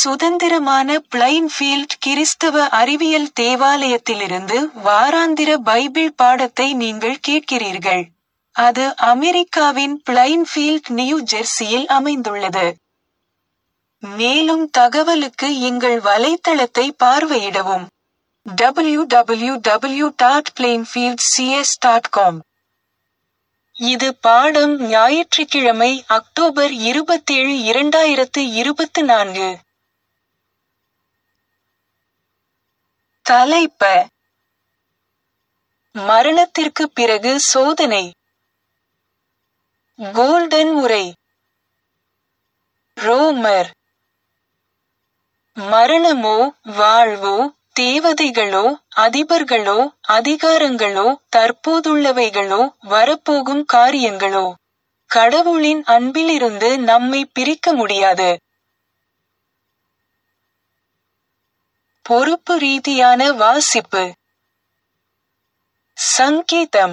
சுதந்திரமான பிளைன்ஃபீல்ட் கிறிஸ்தவ அறிவியல் தேவாலயத்திலிருந்து வாராந்திர பைபிள் பாடத்தை நீங்கள் கேட்கிறீர்கள். அது அமெரிக்காவின் பிளைன்ஃபீல்ட் நியூ ஜெர்சியில் அமைந்துள்ளது. மேலும் தகவலுக்கு எங்கள் வலைத்தளத்தை பார்வையிடவும். www.plainfieldcs.com இது பாடம் ஞாயிற்றுக்கிழமை அக்டோபர் இருபத்தேழு இரண்டாயிரத்து இருபத்து நான்கு. தலைப்ப மரணத்திற்கு பிறகு சோதனை கோல்டன் உரை ரோமர் மரணமோ வாழ்வோ தேவதைகளோ அதிபர்களோ அதிகாரங்களோ தற்போதுள்ளவைகளோ வரப்போகும் காரியங்களோ கடவுளின் அன்பிலிருந்து நம்மை பிரிக்க முடியாது பொறுப்பு ரீதியான வாசிப்பு சங்கீதம்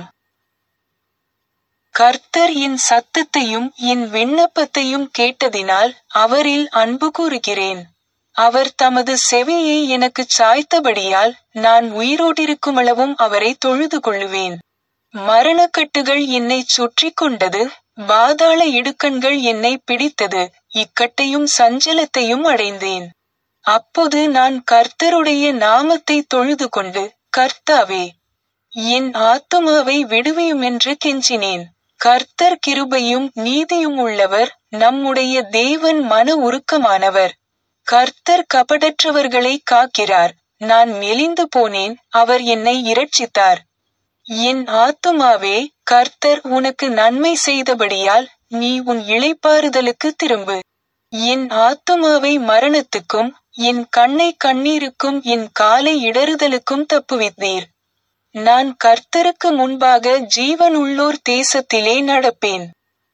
கர்த்தர் என் சத்தத்தையும் என் விண்ணப்பத்தையும் கேட்டதினால் அவரில் அன்பு கூறுகிறேன் அவர் தமது செவியை எனக்குச் சாய்த்தபடியால் நான் உயிரோடிருக்குமளவும் அவரை தொழுது கொள்ளுவேன் மரணக்கட்டுகள் என்னைச் சுற்றிக் கொண்டது பாதாள இடுக்கண்கள் என்னை பிடித்தது இக்கட்டையும் சஞ்சலத்தையும் அடைந்தேன் அப்போது நான் கர்த்தருடைய நாமத்தை தொழுது கொண்டு கர்த்தாவே என் ஆத்துமாவை விடுவியுமென்று கெஞ்சினேன் கர்த்தர் கிருபையும் நீதியும் உள்ளவர் நம்முடைய தேவன் மன உருக்கமானவர் கர்த்தர் கபடற்றவர்களை காக்கிறார் நான் மெலிந்து போனேன் அவர் என்னை இரட்சித்தார் என் ஆத்துமாவே கர்த்தர் உனக்கு நன்மை செய்தபடியால் நீ உன் இளைப்பாறுதலுக்கு திரும்பு என் ஆத்துமாவை மரணத்துக்கும் என் கண்ணை கண்ணீருக்கும் என் காலை இடறுதலுக்கும் தப்புவித்தீர் நான் கர்த்தருக்கு முன்பாக ஜீவனுள்ளோர் தேசத்திலே நடப்பேன்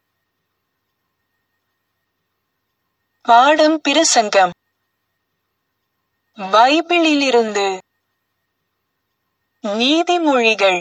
பாடம் பிரசங்கம் பைபிளிலிருந்து நீதிமொழிகள்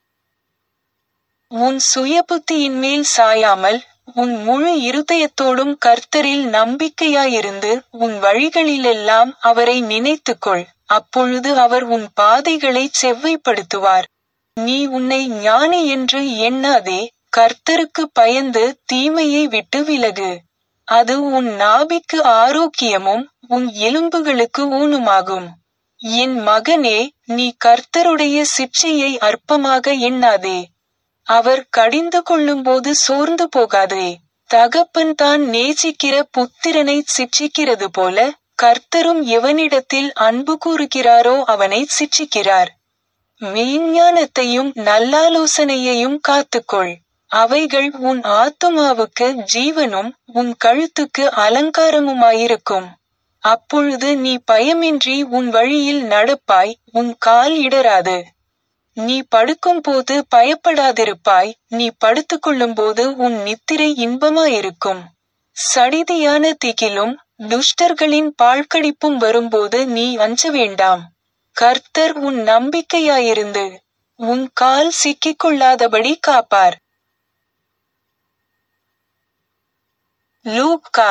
உன் சுயபுத்தியின் மேல் சாயாமல் உன் முழு இருதயத்தோடும் கர்த்தரில் நம்பிக்கையாயிருந்து உன் வழிகளிலெல்லாம் அவரை நினைத்துக்கொள் அப்பொழுது அவர் உன் பாதைகளைச் செவ்வைப்படுத்துவார் நீ உன்னை ஞானி என்று எண்ணாதே கர்த்தருக்கு பயந்து தீமையை விட்டு விலகு அது உன் நாபிக்கு ஆரோக்கியமும் உன் எலும்புகளுக்கு ஊனுமாகும் என் மகனே நீ கர்த்தருடைய சிற்சையை அற்பமாக எண்ணாதே அவர் கடிந்து கொள்ளும்போது சோர்ந்து போகாதே தகப்பன் தான் நேசிக்கிற புத்திரனை சிட்சிக்கிறது போல கர்த்தரும் எவனிடத்தில் அன்பு கூறுகிறாரோ அவனை சிட்சிக்கிறார் மெய்ஞானத்தையும் நல்லாலோசனையையும் காத்துக்கொள் அவைகள் உன் ஆத்துமாவுக்கு ஜீவனும் உன் கழுத்துக்கு அலங்காரமுமாயிருக்கும் அப்பொழுது நீ பயமின்றி உன் வழியில் நடப்பாய் உன் கால் இடராது நீ படுக்கும்போது பயப்படாதிருப்பாய் நீ படுத்துக்கொள்ளும்போது உன் நித்திரை இன்பமாயிருக்கும் சடிதியான திகிலும் துஷ்டர்களின் பாழ்கடிப்பும் வரும்போது நீ அஞ்ச வேண்டாம் கர்த்தர் உன் நம்பிக்கையாயிருந்து உன் கால் சிக்கிக்கொள்ளாதபடி காப்பார் லூக்கா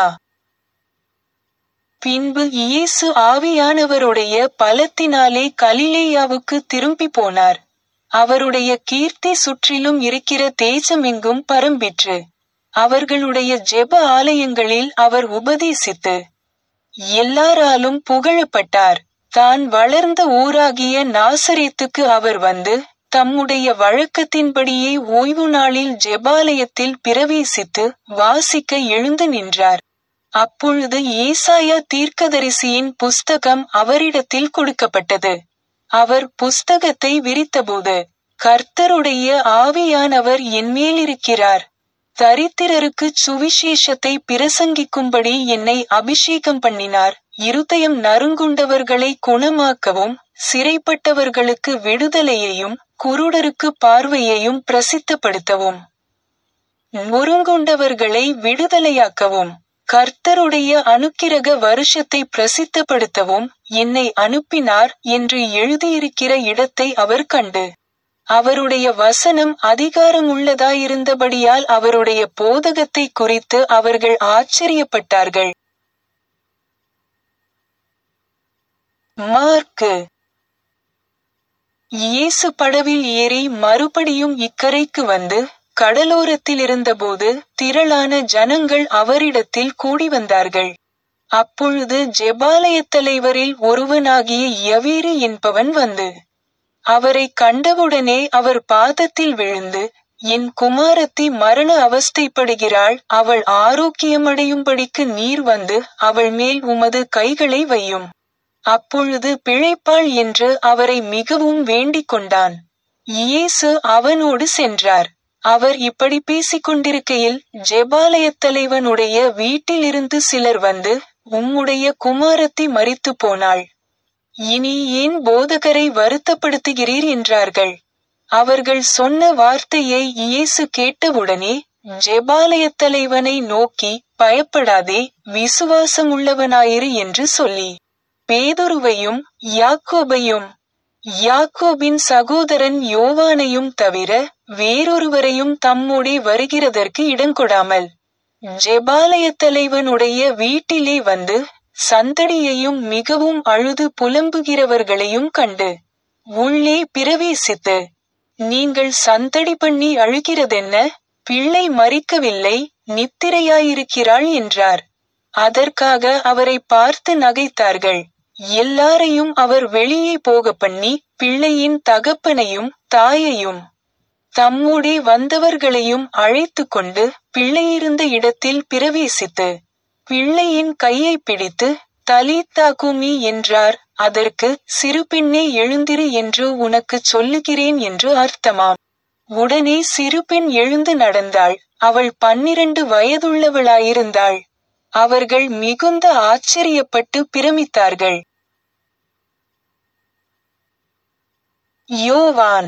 பின்பு இயேசு ஆவியானவருடைய பலத்தினாலே கலிலேயாவுக்கு திரும்பி போனார் அவருடைய கீர்த்தி சுற்றிலும் இருக்கிற தேசமெங்கும் பரம்பிற்று அவர்களுடைய ஜெப ஆலயங்களில் அவர் உபதேசித்து எல்லாராலும் புகழப்பட்டார் தான் வளர்ந்த ஊராகிய நாசரேத்துக்கு அவர் வந்து தம்முடைய வழக்கத்தின்படியே ஓய்வு நாளில் ஜெபாலயத்தில் பிரவேசித்து வாசிக்க எழுந்து நின்றார் அப்பொழுது ஏசாயா தீர்க்கதரிசியின் புஸ்தகம் அவரிடத்தில் கொடுக்கப்பட்டது அவர் புஸ்தகத்தை விரித்தபோது கர்த்தருடைய ஆவியானவர் என்மேலிருக்கிறார் தரித்திரருக்கு சுவிசேஷத்தை பிரசங்கிக்கும்படி என்னை அபிஷேகம் பண்ணினார் இருதயம் நறுங்குண்டவர்களை குணமாக்கவும் சிறைப்பட்டவர்களுக்கு விடுதலையையும் குருடருக்கு பார்வையையும் பிரசித்தப்படுத்தவும் நொறுங்குண்டவர்களை விடுதலையாக்கவும் கர்த்தருடைய அனுக்கிரக வருஷத்தை பிரசித்தப்படுத்தவும் என்னை அனுப்பினார் என்று எழுதியிருக்கிற இடத்தை அவர் கண்டு அவருடைய வசனம் அதிகாரமுள்ளதாயிருந்தபடியால் அவருடைய போதகத்தை குறித்து அவர்கள் ஆச்சரியப்பட்டார்கள் மார்க்கு இயேசு படவில் ஏறி மறுபடியும் இக்கரைக்கு வந்து கடலோரத்தில் இருந்தபோது திரளான ஜனங்கள் அவரிடத்தில் கூடி வந்தார்கள் அப்பொழுது ஜெபாலயத் தலைவரில் ஒருவனாகிய யவீரு என்பவன் வந்து அவரை கண்டவுடனே அவர் பாதத்தில் விழுந்து என் குமாரத்தி மரண அவஸ்தைப்படுகிறாள் அவள் ஆரோக்கியமடையும்படிக்கு நீர் வந்து அவள் மேல் உமது கைகளை வையும் அப்பொழுது பிழைப்பாள் என்று அவரை மிகவும் வேண்டிக் கொண்டான் இயேசு அவனோடு சென்றார் அவர் இப்படி பேசிக் கொண்டிருக்கையில் ஜெபாலயத் தலைவனுடைய வீட்டிலிருந்து சிலர் வந்து உம்முடைய குமாரத்தி மரித்து போனாள் இனி ஏன் போதகரை வருத்தப்படுத்துகிறீர் என்றார்கள் அவர்கள் சொன்ன வார்த்தையை இயேசு கேட்டவுடனே ஜெபாலயத் தலைவனை நோக்கி பயப்படாதே விசுவாசம் உள்ளவனாயிரு என்று சொல்லி பேதுருவையும் யாக்கோபையும் யாக்கோபின் சகோதரன் யோவானையும் தவிர வேறொருவரையும் தம்மோடே வருகிறதற்கு இடங்கொடாமல் ஜெபாலயத் தலைவனுடைய வீட்டிலே வந்து சந்தடியையும் மிகவும் அழுது புலம்புகிறவர்களையும் கண்டு உள்ளே பிரவேசித்து நீங்கள் சந்தடி பண்ணி அழுகிறதென்ன பிள்ளை மறிக்கவில்லை நித்திரையாயிருக்கிறாள் என்றார் அதற்காக அவரை பார்த்து நகைத்தார்கள் எல்லாரையும் அவர் வெளியே போக பண்ணி பிள்ளையின் தகப்பனையும் தாயையும் தம்மோடே வந்தவர்களையும் அழைத்து கொண்டு பிள்ளையிருந்த இடத்தில் பிரவேசித்து பிள்ளையின் கையை பிடித்து தலீத்தா குமி என்றார் அதற்கு சிறு பெண்ணே எழுந்திரு என்று உனக்குச் சொல்லுகிறேன் என்று அர்த்தமாம் உடனே சிறு பெண் எழுந்து நடந்தாள் அவள் பன்னிரண்டு வயதுள்ளவளாயிருந்தாள் அவர்கள் மிகுந்த ஆச்சரியப்பட்டு பிரமித்தார்கள் யோவான்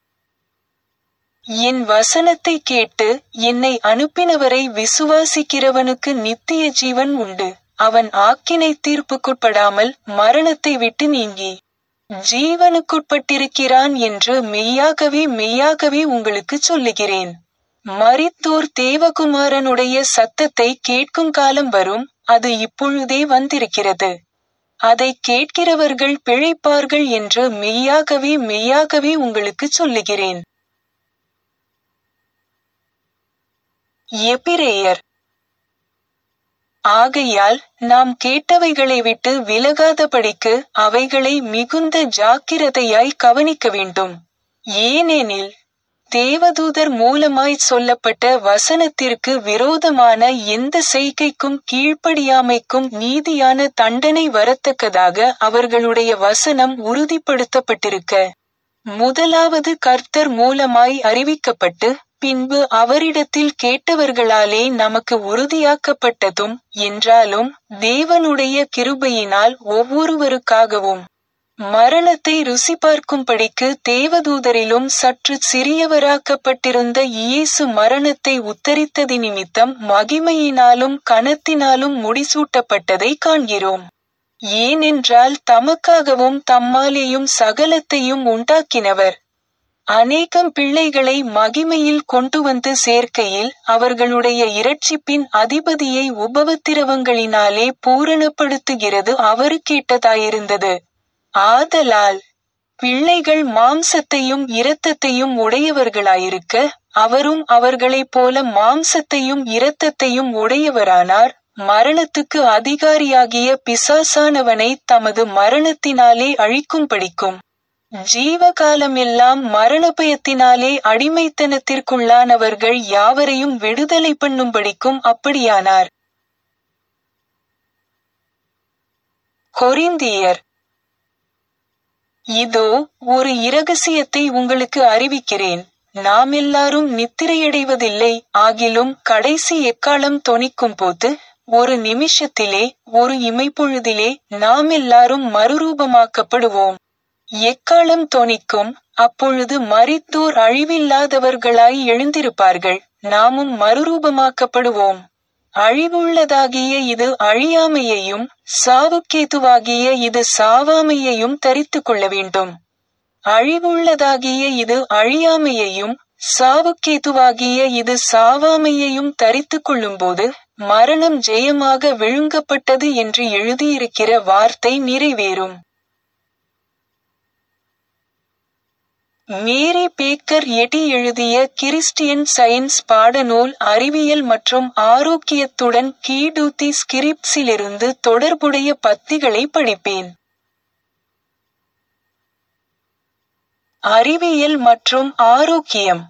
என் வசனத்தை கேட்டு என்னை அனுப்பினவரை விசுவாசிக்கிறவனுக்கு நித்திய ஜீவன் உண்டு அவன் ஆக்கினை தீர்ப்புக்குட்படாமல் மரணத்தை விட்டு நீங்கி ஜீவனுக்குட்பட்டிருக்கிறான் என்று மெய்யாகவே மெய்யாகவே உங்களுக்கு சொல்லுகிறேன் மரித்தோர் தேவகுமாரனுடைய சத்தத்தை கேட்கும் காலம் வரும் அது இப்பொழுதே வந்திருக்கிறது அதை கேட்கிறவர்கள் பிழைப்பார்கள் என்று மெய்யாகவே மெய்யாகவே உங்களுக்கு சொல்லுகிறேன் எபிரேயர் ஆகையால் நாம் கேட்டவைகளை விட்டு விலகாதபடிக்கு அவைகளை மிகுந்த ஜாக்கிரதையாய் கவனிக்க வேண்டும் ஏனெனில் தேவதூதர் மூலமாய் சொல்லப்பட்ட வசனத்திற்கு விரோதமான எந்த செய்கைக்கும் கீழ்ப்படியாமைக்கும் நீதியான தண்டனை வரத்தக்கதாக அவர்களுடைய வசனம் உறுதிப்படுத்தப்பட்டிருக்க முதலாவது கர்த்தர் மூலமாய் அறிவிக்கப்பட்டு பின்பு அவரிடத்தில் கேட்டவர்களாலே நமக்கு உறுதியாக்கப்பட்டதும் என்றாலும் தேவனுடைய கிருபையினால் ஒவ்வொருவருக்காகவும் மரணத்தை ருசி பார்க்கும்படிக்கு தேவதூதரிலும் சற்று சிறியவராக்கப்பட்டிருந்த இயேசு மரணத்தை உத்தரித்தது நிமித்தம் மகிமையினாலும் கனத்தினாலும் முடிசூட்டப்பட்டதை காண்கிறோம் ஏனென்றால் தமக்காகவும் தம்மாலேயும் சகலத்தையும் உண்டாக்கினவர் அநேகம் பிள்ளைகளை மகிமையில் கொண்டு வந்து சேர்க்கையில் அவர்களுடைய இரட்சிப்பின் அதிபதியை உபவத்திரவங்களினாலே பூரணப்படுத்துகிறது அவருக்கேட்டதாயிருந்தது ஆதலால் பிள்ளைகள் மாம்சத்தையும் இரத்தத்தையும் உடையவர்களாயிருக்க அவரும் அவர்களைப் போல மாம்சத்தையும் இரத்தத்தையும் உடையவரானார் மரணத்துக்கு அதிகாரியாகிய பிசாசானவனை தமது மரணத்தினாலே அழிக்கும்படிக்கும் ஜீவகாலமெல்லாம் மரண பயத்தினாலே அடிமைத்தனத்திற்குள்ளானவர்கள் யாவரையும் விடுதலை பண்ணும்படிக்கும் அப்படியானார் கொரிந்தியர் இதோ ஒரு இரகசியத்தை உங்களுக்கு அறிவிக்கிறேன் நாம் எல்லாரும் நித்திரையடைவதில்லை ஆகிலும் கடைசி எக்காலம் தொனிக்கும் போது ஒரு நிமிஷத்திலே ஒரு இமைப்பொழுதிலே நாம் எல்லாரும் மறுரூபமாக்கப்படுவோம் எக்காலம் தொனிக்கும் அப்பொழுது மரித்தோர் அழிவில்லாதவர்களாய் எழுந்திருப்பார்கள் நாமும் மறுரூபமாக்கப்படுவோம் அழிவுள்ளதாகிய இது அழியாமையையும் சாவுக்கேதுவாகிய இது சாவாமையையும் தரித்து கொள்ள வேண்டும் அழிவுள்ளதாகிய இது அழியாமையையும் சாவுக்கேதுவாகிய இது சாவாமையையும் தரித்து கொள்ளும்போது மரணம் ஜெயமாக விழுங்கப்பட்டது என்று எழுதியிருக்கிற வார்த்தை நிறைவேறும் மேரி பேக்கர் எடி எழுதிய கிறிஸ்டியன் சயின்ஸ் பாடநூல் அறிவியல் மற்றும் ஆரோக்கியத்துடன் கீடூத்தி ஸ்கிரிப்ஸிலிருந்து தொடர்புடைய பத்திகளை படிப்பேன் அறிவியல் மற்றும் ஆரோக்கியம்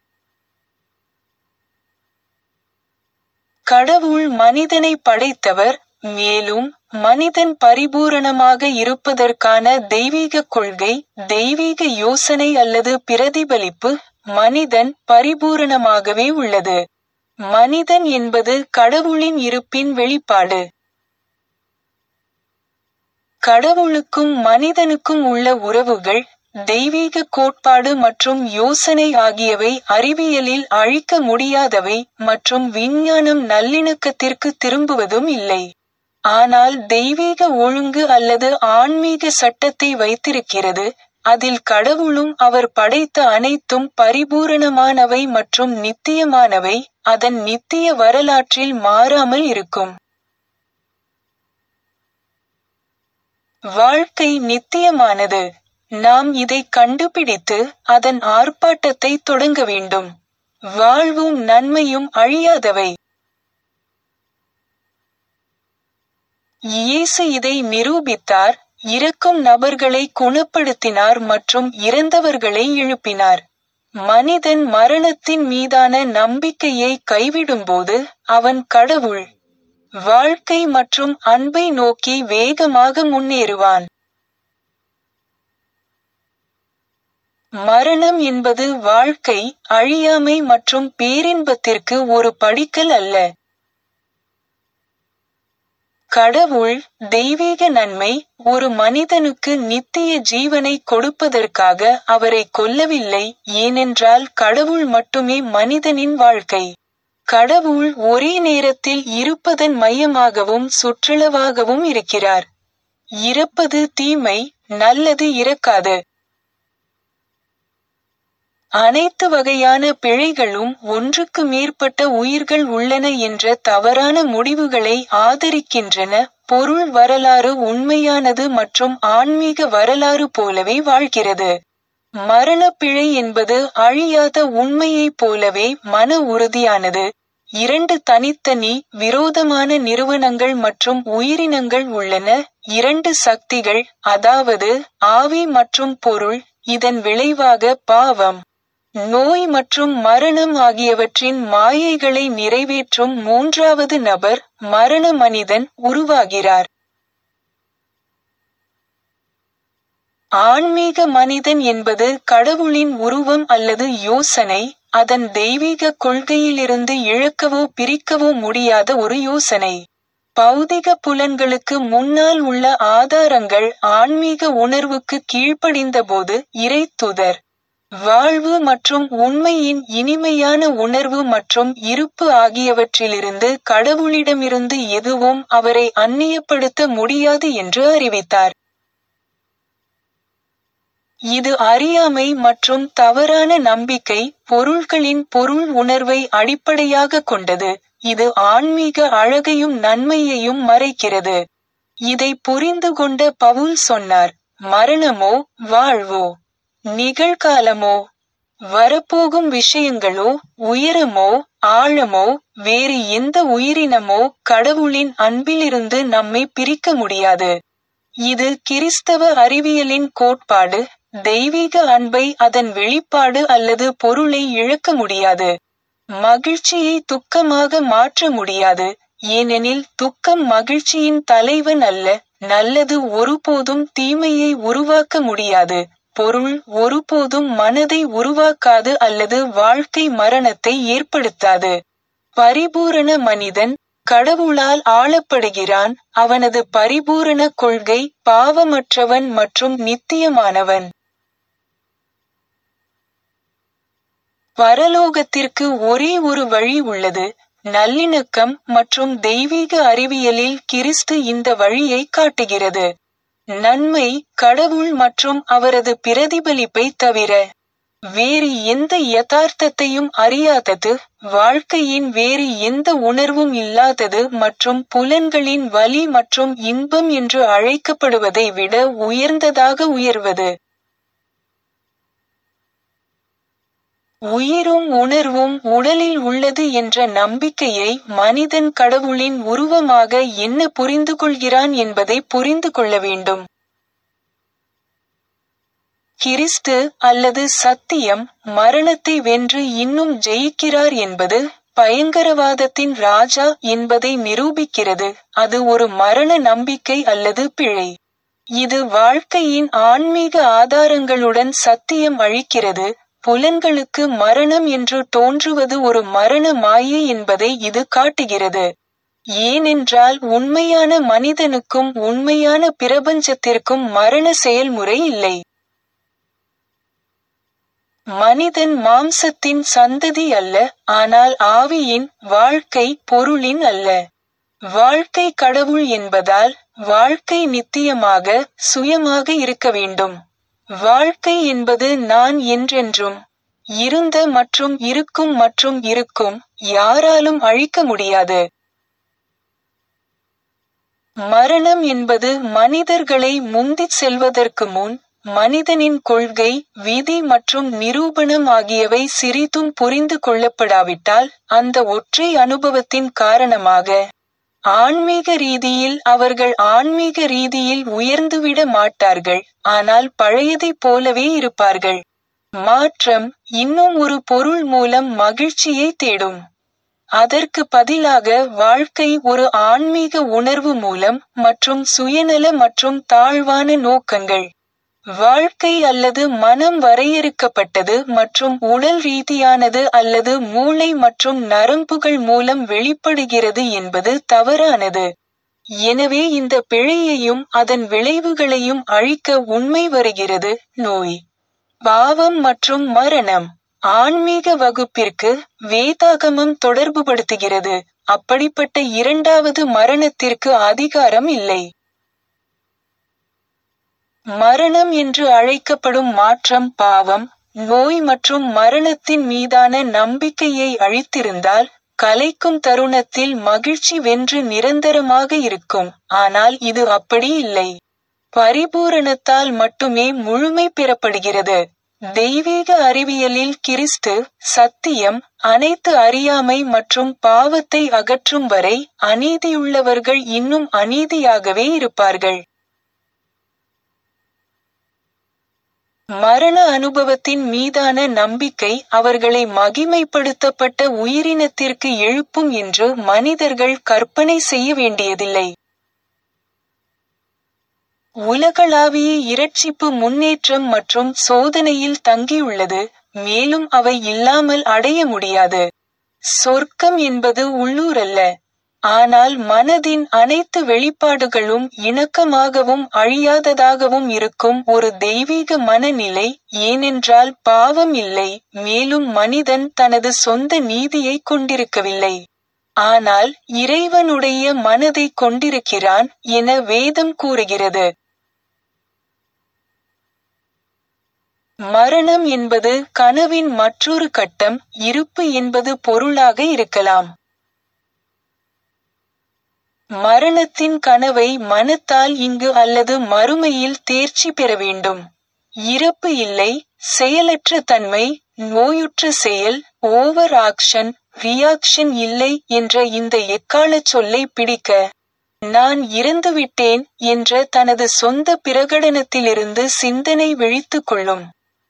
கடவுள் மனிதனை படைத்தவர் மேலும் மனிதன் பரிபூரணமாக இருப்பதற்கான தெய்வீக கொள்கை தெய்வீக யோசனை அல்லது பிரதிபலிப்பு மனிதன் பரிபூரணமாகவே உள்ளது மனிதன் என்பது கடவுளின் இருப்பின் வெளிப்பாடு கடவுளுக்கும் மனிதனுக்கும் உள்ள உறவுகள் தெய்வீக கோட்பாடு மற்றும் யோசனை ஆகியவை அறிவியலில் அழிக்க முடியாதவை மற்றும் விஞ்ஞானம் நல்லிணக்கத்திற்கு திரும்புவதும் இல்லை ஆனால் தெய்வீக ஒழுங்கு அல்லது ஆன்மீக சட்டத்தை வைத்திருக்கிறது அதில் கடவுளும் அவர் படைத்த அனைத்தும் பரிபூரணமானவை மற்றும் நித்தியமானவை அதன் நித்திய வரலாற்றில் மாறாமல் இருக்கும் வாழ்க்கை நித்தியமானது நாம் இதை கண்டுபிடித்து அதன் ஆர்ப்பாட்டத்தை தொடங்க வேண்டும் வாழ்வும் நன்மையும் அழியாதவை இயேசு இதை நிரூபித்தார் இறக்கும் நபர்களை குணப்படுத்தினார் மற்றும் இறந்தவர்களை எழுப்பினார் மனிதன் மரணத்தின் மீதான நம்பிக்கையை கைவிடும்போது அவன் கடவுள் வாழ்க்கை மற்றும் அன்பை நோக்கி வேகமாக முன்னேறுவான் மரணம் என்பது வாழ்க்கை அழியாமை மற்றும் பேரின்பத்திற்கு ஒரு படிக்கல் அல்ல கடவுள் தெய்வீக நன்மை ஒரு மனிதனுக்கு நித்திய ஜீவனை கொடுப்பதற்காக அவரை கொல்லவில்லை ஏனென்றால் கடவுள் மட்டுமே மனிதனின் வாழ்க்கை கடவுள் ஒரே நேரத்தில் இருப்பதன் மையமாகவும் சுற்றளவாகவும் இருக்கிறார் இறப்பது தீமை நல்லது இறக்காது அனைத்து வகையான பிழைகளும் ஒன்றுக்கு மேற்பட்ட உயிர்கள் உள்ளன என்ற தவறான முடிவுகளை ஆதரிக்கின்றன பொருள் வரலாறு உண்மையானது மற்றும் ஆன்மீக வரலாறு போலவே வாழ்கிறது மரணப்பிழை என்பது அழியாத உண்மையைப் போலவே மன உறுதியானது இரண்டு தனித்தனி விரோதமான நிறுவனங்கள் மற்றும் உயிரினங்கள் உள்ளன இரண்டு சக்திகள் அதாவது ஆவி மற்றும் பொருள் இதன் விளைவாக பாவம் நோய் மற்றும் மரணம் ஆகியவற்றின் மாயைகளை நிறைவேற்றும் மூன்றாவது நபர் மரண மனிதன் உருவாகிறார் ஆன்மீக மனிதன் என்பது கடவுளின் உருவம் அல்லது யோசனை அதன் தெய்வீக கொள்கையிலிருந்து இழக்கவோ பிரிக்கவோ முடியாத ஒரு யோசனை பௌதிக புலன்களுக்கு முன்னால் உள்ள ஆதாரங்கள் ஆன்மீக உணர்வுக்கு கீழ்ப்படிந்தபோது இறைத்துதர் வாழ்வு மற்றும் உண்மையின் இனிமையான உணர்வு மற்றும் இருப்பு ஆகியவற்றிலிருந்து கடவுளிடமிருந்து எதுவும் அவரை அந்நியப்படுத்த முடியாது என்று அறிவித்தார் இது அறியாமை மற்றும் தவறான நம்பிக்கை பொருள்களின் பொருள் உணர்வை அடிப்படையாக கொண்டது இது ஆன்மீக அழகையும் நன்மையையும் மறைக்கிறது இதை புரிந்து கொண்ட பவுல் சொன்னார் மரணமோ வாழ்வோ நிகழ்காலமோ வரப்போகும் விஷயங்களோ உயரமோ ஆழமோ வேறு எந்த உயிரினமோ கடவுளின் அன்பிலிருந்து நம்மை பிரிக்க முடியாது இது கிறிஸ்தவ அறிவியலின் கோட்பாடு தெய்வீக அன்பை அதன் வெளிப்பாடு அல்லது பொருளை இழக்க முடியாது மகிழ்ச்சியை துக்கமாக மாற்ற முடியாது ஏனெனில் துக்கம் மகிழ்ச்சியின் தலைவன் அல்ல நல்லது ஒருபோதும் தீமையை உருவாக்க முடியாது பொருள் ஒருபோதும் மனதை உருவாக்காது அல்லது வாழ்க்கை மரணத்தை ஏற்படுத்தாது பரிபூரண மனிதன் கடவுளால் ஆளப்படுகிறான் அவனது பரிபூரண கொள்கை பாவமற்றவன் மற்றும் நித்தியமானவன் பரலோகத்திற்கு ஒரே ஒரு வழி உள்ளது நல்லிணக்கம் மற்றும் தெய்வீக அறிவியலில் கிறிஸ்து இந்த வழியை காட்டுகிறது நன்மை கடவுள் மற்றும் அவரது பிரதிபலிப்பை தவிர வேறு எந்த யதார்த்தத்தையும் அறியாதது வாழ்க்கையின் வேறு எந்த உணர்வும் இல்லாதது மற்றும் புலன்களின் வலி மற்றும் இன்பம் என்று அழைக்கப்படுவதை விட உயர்ந்ததாக உயர்வது உயிரும் உணர்வும் உடலில் உள்ளது என்ற நம்பிக்கையை மனிதன் கடவுளின் உருவமாக என்ன புரிந்து கொள்கிறான் என்பதை புரிந்து கொள்ள வேண்டும் கிறிஸ்து அல்லது சத்தியம் மரணத்தை வென்று இன்னும் ஜெயிக்கிறார் என்பது பயங்கரவாதத்தின் ராஜா என்பதை நிரூபிக்கிறது அது ஒரு மரண நம்பிக்கை அல்லது பிழை இது வாழ்க்கையின் ஆன்மீக ஆதாரங்களுடன் சத்தியம் அழிக்கிறது புலன்களுக்கு மரணம் என்று தோன்றுவது ஒரு மரண மாயை என்பதை இது காட்டுகிறது ஏனென்றால் உண்மையான மனிதனுக்கும் உண்மையான பிரபஞ்சத்திற்கும் மரண செயல்முறை இல்லை மனிதன் மாம்சத்தின் சந்ததி அல்ல ஆனால் ஆவியின் வாழ்க்கை பொருளின் அல்ல வாழ்க்கை கடவுள் என்பதால் வாழ்க்கை நித்தியமாக சுயமாக இருக்க வேண்டும் வாழ்க்கை என்பது நான் என்றென்றும் இருந்த மற்றும் இருக்கும் மற்றும் இருக்கும் யாராலும் அழிக்க முடியாது மரணம் என்பது மனிதர்களை முந்திச் செல்வதற்கு முன் மனிதனின் கொள்கை விதி மற்றும் நிரூபணம் ஆகியவை சிறிதும் புரிந்து கொள்ளப்படாவிட்டால் அந்த ஒற்றை அனுபவத்தின் காரணமாக ஆன்மீக ரீதியில் அவர்கள் ஆன்மீக ரீதியில் உயர்ந்துவிட மாட்டார்கள் ஆனால் பழையதைப் போலவே இருப்பார்கள் மாற்றம் இன்னும் ஒரு பொருள் மூலம் மகிழ்ச்சியை தேடும் அதற்கு பதிலாக வாழ்க்கை ஒரு ஆன்மீக உணர்வு மூலம் மற்றும் சுயநல மற்றும் தாழ்வான நோக்கங்கள் வாழ்க்கை அல்லது மனம் வரையறுக்கப்பட்டது மற்றும் உடல் ரீதியானது அல்லது மூளை மற்றும் நரம்புகள் மூலம் வெளிப்படுகிறது என்பது தவறானது எனவே இந்த பிழையையும் அதன் விளைவுகளையும் அழிக்க உண்மை வருகிறது நோய் பாவம் மற்றும் மரணம் ஆன்மீக வகுப்பிற்கு வேதாகமம் தொடர்புபடுத்துகிறது அப்படிப்பட்ட இரண்டாவது மரணத்திற்கு அதிகாரம் இல்லை மரணம் என்று அழைக்கப்படும் மாற்றம் பாவம் நோய் மற்றும் மரணத்தின் மீதான நம்பிக்கையை அழித்திருந்தால் கலைக்கும் தருணத்தில் மகிழ்ச்சி வென்று நிரந்தரமாக இருக்கும் ஆனால் இது அப்படி இல்லை பரிபூரணத்தால் மட்டுமே முழுமை பெறப்படுகிறது தெய்வீக அறிவியலில் கிறிஸ்து சத்தியம் அனைத்து அறியாமை மற்றும் பாவத்தை அகற்றும் வரை அநீதியுள்ளவர்கள் இன்னும் அநீதியாகவே இருப்பார்கள் மரண அனுபவத்தின் மீதான நம்பிக்கை அவர்களை மகிமைப்படுத்தப்பட்ட உயிரினத்திற்கு எழுப்பும் என்று மனிதர்கள் கற்பனை செய்ய வேண்டியதில்லை உலகளாவிய இரட்சிப்பு முன்னேற்றம் மற்றும் சோதனையில் தங்கியுள்ளது மேலும் அவை இல்லாமல் அடைய முடியாது சொர்க்கம் என்பது உள்ளூரல்ல ஆனால் மனதின் அனைத்து வெளிப்பாடுகளும் இணக்கமாகவும் அழியாததாகவும் இருக்கும் ஒரு தெய்வீக மனநிலை ஏனென்றால் பாவம் இல்லை மேலும் மனிதன் தனது சொந்த நீதியை கொண்டிருக்கவில்லை ஆனால் இறைவனுடைய மனதை கொண்டிருக்கிறான் என வேதம் கூறுகிறது மரணம் என்பது கனவின் மற்றொரு கட்டம் இருப்பு என்பது பொருளாக இருக்கலாம் மரணத்தின் கனவை மனத்தால் இங்கு அல்லது மறுமையில் தேர்ச்சி பெற வேண்டும் இறப்பு இல்லை செயலற்ற தன்மை நோயுற்ற செயல் ஓவர் ஆக்ஷன் ரியாக்ஷன் இல்லை என்ற இந்த எக்காலச் சொல்லை பிடிக்க நான் இறந்துவிட்டேன் என்ற தனது சொந்த பிரகடனத்திலிருந்து சிந்தனை விழித்துக் கொள்ளும்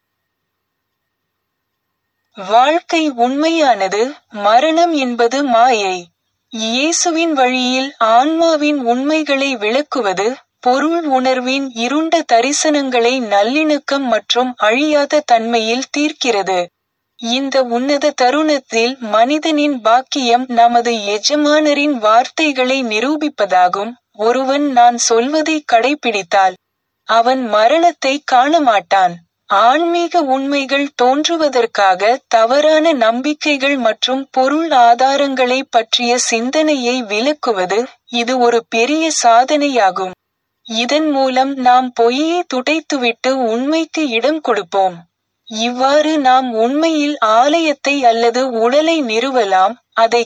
வாழ்க்கை உண்மையானது மரணம் என்பது மாயை இயேசுவின் வழியில் ஆன்மாவின் உண்மைகளை விளக்குவது பொருள் உணர்வின் இருண்ட தரிசனங்களை நல்லிணக்கம் மற்றும் அழியாத தன்மையில் தீர்க்கிறது இந்த உன்னத தருணத்தில் மனிதனின் பாக்கியம் நமது எஜமானரின் வார்த்தைகளை நிரூபிப்பதாகும் ஒருவன் நான் சொல்வதை கடைபிடித்தால் அவன் மரணத்தை காண மாட்டான் ஆன்மீக உண்மைகள் தோன்றுவதற்காக தவறான நம்பிக்கைகள் மற்றும் பொருள் ஆதாரங்களை பற்றிய சிந்தனையை விலக்குவது இது ஒரு பெரிய சாதனையாகும் இதன் மூலம் நாம் பொய்யை துடைத்துவிட்டு உண்மைக்கு இடம் கொடுப்போம் இவ்வாறு நாம் உண்மையில் ஆலயத்தை அல்லது உடலை நிறுவலாம் அதை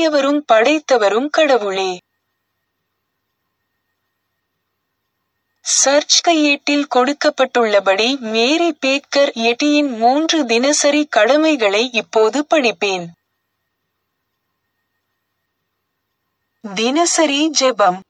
கட்டியவரும் படைத்தவரும் கடவுளே சர்ச் கையேட்டில் கொடுக்கப்பட்டுள்ளபடி மேரி பேக்கர் எட்டியின் மூன்று தினசரி கடமைகளை இப்போது படிப்பேன் தினசரி ஜெபம்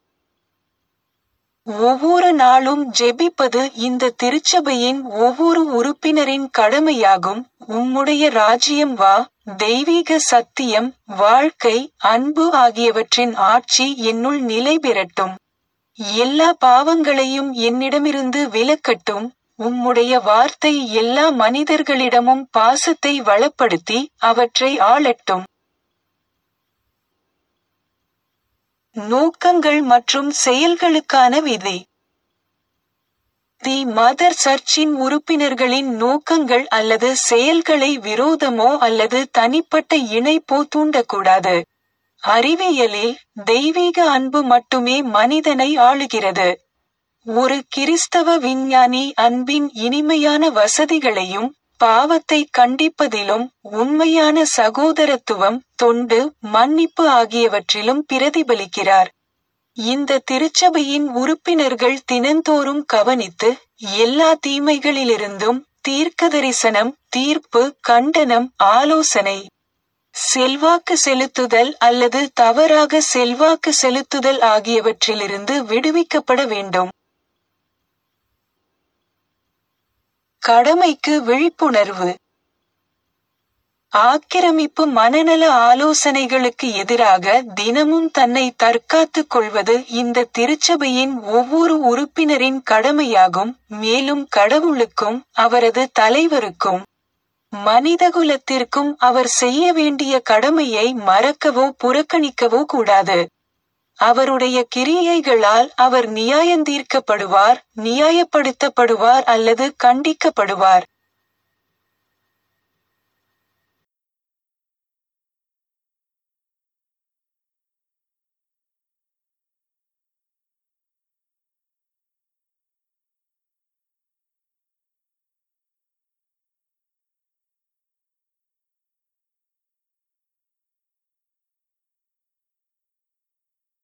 ஒவ்வொரு நாளும் ஜெபிப்பது இந்த திருச்சபையின் ஒவ்வொரு உறுப்பினரின் கடமையாகும் உம்முடைய ராஜ்யம் வா தெய்வீக சத்தியம் வாழ்க்கை அன்பு ஆகியவற்றின் ஆட்சி என்னுள் நிலை பெறட்டும் எல்லா பாவங்களையும் என்னிடமிருந்து விலக்கட்டும் உம்முடைய வார்த்தை எல்லா மனிதர்களிடமும் பாசத்தை வளப்படுத்தி அவற்றை ஆளட்டும் நோக்கங்கள் மற்றும் செயல்களுக்கான விதி தி மதர் சர்ச்சின் உறுப்பினர்களின் நோக்கங்கள் அல்லது செயல்களை விரோதமோ அல்லது தனிப்பட்ட இணைப்போ தூண்டக்கூடாது அறிவியலில் தெய்வீக அன்பு மட்டுமே மனிதனை ஆளுகிறது ஒரு கிறிஸ்தவ விஞ்ஞானி அன்பின் இனிமையான வசதிகளையும் பாவத்தை கண்டிப்பதிலும் உண்மையான சகோதரத்துவம் தொண்டு மன்னிப்பு ஆகியவற்றிலும் பிரதிபலிக்கிறார் இந்த திருச்சபையின் உறுப்பினர்கள் தினந்தோறும் கவனித்து எல்லா தீமைகளிலிருந்தும் தீர்க்கதரிசனம் தீர்ப்பு கண்டனம் ஆலோசனை செல்வாக்கு செலுத்துதல் அல்லது தவறாக செல்வாக்கு செலுத்துதல் ஆகியவற்றிலிருந்து விடுவிக்கப்பட வேண்டும் கடமைக்கு விழிப்புணர்வு ஆக்கிரமிப்பு மனநல ஆலோசனைகளுக்கு எதிராக தினமும் தன்னை தற்காத்துக் கொள்வது இந்த திருச்சபையின் ஒவ்வொரு உறுப்பினரின் கடமையாகும் மேலும் கடவுளுக்கும் அவரது தலைவருக்கும் மனிதகுலத்திற்கும் அவர் செய்ய வேண்டிய கடமையை மறக்கவோ புறக்கணிக்கவோ கூடாது அவருடைய கிரியைகளால் அவர் நியாயந்தீர்க்கப்படுவார் நியாயப்படுத்தப்படுவார் அல்லது கண்டிக்கப்படுவார்